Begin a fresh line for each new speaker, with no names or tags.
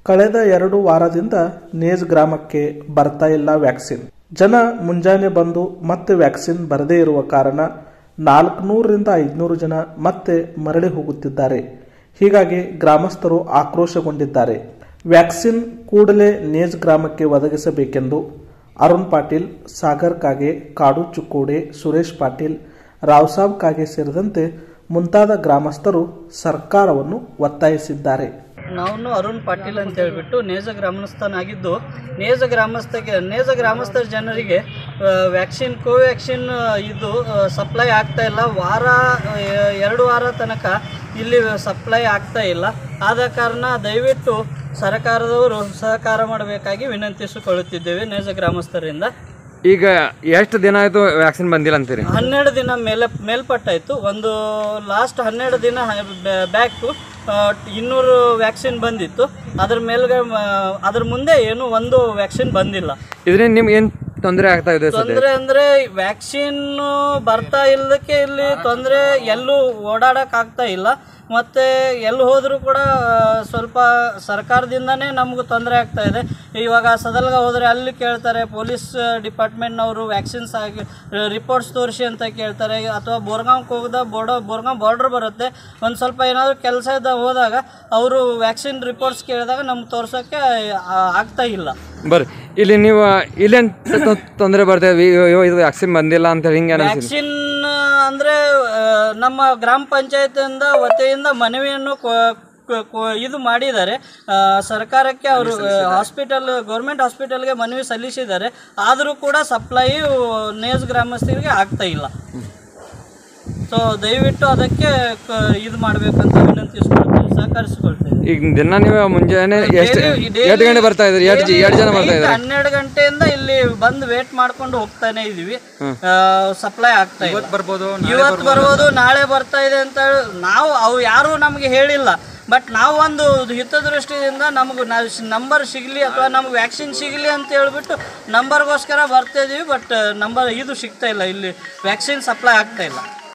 ಕಳೆದ ಎರಡು ವಾರದಿಂದ ನೇಜ್ ಗ್ರಾಮಕ್ಕೆ ಬರ್ತಾ ಇಲ್ಲ ವ್ಯಾಕ್ಸಿನ್ ಜನ ಮುಂಜಾನೆ ಬಂದು ಮತ್ತೆ ವ್ಯಾಕ್ಸಿನ್ ಬರದೇ ಇರುವ ಕಾರಣ ನಾಲ್ಕುನೂರರಿಂದ ಐದುನೂರು ಜನ ಮತ್ತೆ ಮರಳಿ ಹೋಗುತ್ತಿದ್ದಾರೆ ಹೀಗಾಗಿ ಗ್ರಾಮಸ್ಥರು ಆಕ್ರೋಶಗೊಂಡಿದ್ದಾರೆ ವ್ಯಾಕ್ಸಿನ್ ಕೂಡಲೇ ನೇಜ್ ಗ್ರಾಮಕ್ಕೆ ಒದಗಿಸಬೇಕೆಂದು ಅರುಣ್ ಪಾಟೀಲ್ ಸಾಗರ್ ಕಾಗೆ ಕಾಡು ಚುಕ್ಕೋಡೆ ಸುರೇಶ್ ಪಾಟೀಲ್ ರಾವ್ಸಾಬ್ ಕಾಗೆ ಸೇರಿದಂತೆ ಮುಂತಾದ ಗ್ರಾಮಸ್ಥರು ಸರ್ಕಾರವನ್ನು ಒತ್ತಾಯಿಸಿದ್ದಾರೆ
ನಾನು ಅರುಣ್ ಪಾಟೀಲ್ ಅಂತ ಹೇಳ್ಬಿಟ್ಟು ನೇಜ ಗ್ರಾಮಸ್ಥನಾಗಿದ್ದು ನೇಜ ಗ್ರಾಮಸ್ಥಗೆ ನೇಜ ಗ್ರಾಮಸ್ಥರ ಜನರಿಗೆ ವ್ಯಾಕ್ಸಿನ್ ಕೋವ್ಯಾಕ್ಸಿನ್ ಇದು ಸಪ್ಲೈ ಆಗ್ತಾ ಇಲ್ಲ ವಾರ ಆ, ಎರಡು ವಾರ ತನಕ ಇಲ್ಲಿ ಸಪ್ಲೈ ಆಗ್ತಾ ಇಲ್ಲ ಆದ ಕಾರಣ ದಯವಿಟ್ಟು ಸರ್ಕಾರದವರು ಸಹಕಾರ ಮಾಡಬೇಕಾಗಿ ವಿನಂತಿಸಿಕೊಳ್ಳುತ್ತಿದ್ದೇವೆ ನೇಜ ಗ್ರಾಮಸ್ಥರಿಂದ
ಈಗ ಎಷ್ಟು ದಿನ ಆಯ್ತು ವ್ಯಾಕ್ಸಿನ್ ಬಂದಿಲ್ಲ ಅಂತೀರಿ
ಹನ್ನೆರಡು ದಿನ ಮೇಲೆ ಮೇಲ್ಪಟ್ಟಾಯಿತು ಒಂದು ಲಾಸ್ಟ್ ಹನ್ನೆರಡು ದಿನ ಬ್ಯಾಕು ಇನ್ನೂರು ವ್ಯಾಕ್ಸಿನ್ ಬಂದಿತ್ತು ಅದ್ರ ಮೇಲ್ಗೆ ಅದ್ರ ಮುಂದೆ ಏನು ಒಂದು ವ್ಯಾಕ್ಸಿನ್ ಬಂದಿಲ್ಲ
ಇದರಿಂದ ನಿಮ್ಗೆ ಏನು ತೊಂದರೆ ಆಗ್ತಾ ಇದೆ ಸದ್ಯ
ತೊಂದರೆ ಅಂದ್ರೆ ವ್ಯಾಕ್ಸಿನ್ ಬರ್ತಾ ಇಲ್ಲದಕ್ಕೆ ಇಲ್ಲಿ ತೊಂದರೆ ಎಲ್ಲೂ ಓಡಾಡಕ್ ಆಗ್ತಾ ಇಲ್ಲ ಮತ್ತೆ ಎಲ್ಲಿ ಹೋದರೂ ಕೂಡ ಆ, ಸ್ವಲ್ಪ ಸರ್ಕಾರದಿಂದನೇ ನಮ್ಗೆ ತೊಂದರೆ ಆಗ್ತಾ ಇದೆ ಇವಾಗ ಸದಲ್ಗ ಹೋದರೆ ಅಲ್ಲಿ ಕೇಳ್ತಾರೆ ಪೊಲೀಸ್ ಡಿಪಾರ್ಟ್ಮೆಂಟ್ನವರು ವ್ಯಾಕ್ಸಿನ್ಸ್ ಆಗಿ ರಿಪೋರ್ಟ್ಸ್ ತೋರಿಸಿ ಅಂತ ಕೇಳ್ತಾರೆ ಅಥವಾ ಬೋರ್ಗಾಂವ್ಗೆ ಹೋಗದ ಬೋರ್ಡ ಬೋರ್ಗಾಂವ್ ಬಾರ್ಡ್ರ್ ಬರುತ್ತೆ ಒಂದು ಸ್ವಲ್ಪ ಏನಾದರೂ ಕೆಲಸ ಇದ್ದ ಹೋದಾಗ ಅವರು ವ್ಯಾಕ್ಸಿನ್ ರಿಪೋರ್ಟ್ಸ್ ಕೇಳಿದಾಗ ನಮ್ಗೆ ತೋರ್ಸೋಕ್ಕೆ ಆ- ಆಗ್ತಾ ಇಲ್ಲ
ಬರ್ರಿ ಇಲ್ಲಿ ನೀವು ಇಲ್ಲೇನು ತೊಂದರೆ ಬರ್ತಾ ಇದೆ ಅಯ್ಯೋ, ಇದು ವ್ಯಾಕ್ಸಿನ್ ಬಂದಿಲ್ಲ ಅಂತ ಹೇಳಿ ಹಿಂಗೆ ಅನಿಸಿದೆ
ವ್ಯಾಕ್ಸಿನ್ ಅಂದ್ರೆ ಆ, ನಮ್ಮ ಗ್ರಾಮ ಪಂಚಾಯತಿಯಿಂದ ವತಿಯಿಂದ ಮನವಿಯನ್ನು ಕೊ- ಕೊ- ಕೊ- ಇದು ಮಾಡಿದ್ದಾರೆ ಆ, ಸರ್ಕಾರಕ್ಕೆ ಅವರು ಹಾಸ್ಪಿಟಲ್ ಗೌರ್ಮೆಂಟ್ ಹಾಸ್ಪಿಟಲ್ಗೆ ಮನವಿ ಸಲ್ಲಿಸಿದ್ದಾರೆ ಆದರೂ ಕೂಡ ಸಪ್ಲೈಯು ನೇಜ್ ಗ್ರಾಮಸ್ಥರಿಗೆ ಆಗ್ತಾ ಇಲ್ಲ ಸೊ ದಯವಿಟ್ಟು ಅದಕ್ಕೆ ಕ- ಇದು ಮಾಡಬೇಕಂತ ವಿನಂತಿಸ್ಕೊಳ್ತೇವೆ ಸಹಕರಿಸಿಕೊಳ್ತೇವೆ
ಈಗ ದಿನ ನೀವು ಮುಂಜಾನೆ ಎಷ್ಟು
Daily- daily-
ಎಷ್ಟು ಗಂಟೆ ಬರ್ತಾ ಇದ್ರಿ ಎಷ್ಟು ಜ- ಎಷ್ಟು ಜನ ಬರ್ತಾ
night
ಇದ್ದಾರೆ
ಹನ್ನೆರಡು ಗಂಟೆಯಿಂದ ಇಲ್ಲಿ ಬಂದು ವೇಟ್ ಮಾಡ್ಕೊಂಡು ಹೋಗ್ತಾನೆ ಇದೀವಿ ಸಪ್ಲೈ ಆಗ್ತಾ ಇದೆ
ಬರ್ಬೋದು
ಇವತ್ತು ಬರ್ಬೋದು ನಾಳೆ ಬರ್ತಾ ಇದೆ ಅಂತ ಹೇಳಿ ನಾವು ಅವು ಯಾರು ನಮಗೆ ಹೇಳಿಲ್ಲ ಬಟ್ ನಾವು ಒಂದು ಹಿತದೃಷ್ಟಿಯಿಂದ ನಮಗೆ ನಂಬರ್ ಸಿಗಲಿ ಅಥವಾ ನಮ್ಗೆ ವ್ಯಾಕ್ಸಿನ್ ಸಿಗಲಿ ಅಂತ ಹೇಳ್ಬಿಟ್ಟು ನಂಬರ್ಗೋಸ್ಕರ ಬರ್ತಾ ಇದೀವಿ ಬಟ್ ನಂಬರ್ ಇದು ಸಿಗ್ತಾ ಇಲ್ಲ ಇಲ್ಲಿ ವ್ಯಾಕ್ಸಿನ್ ಸಪ್ಲೈ ಆಗ್ತಾ ಇಲ್ಲ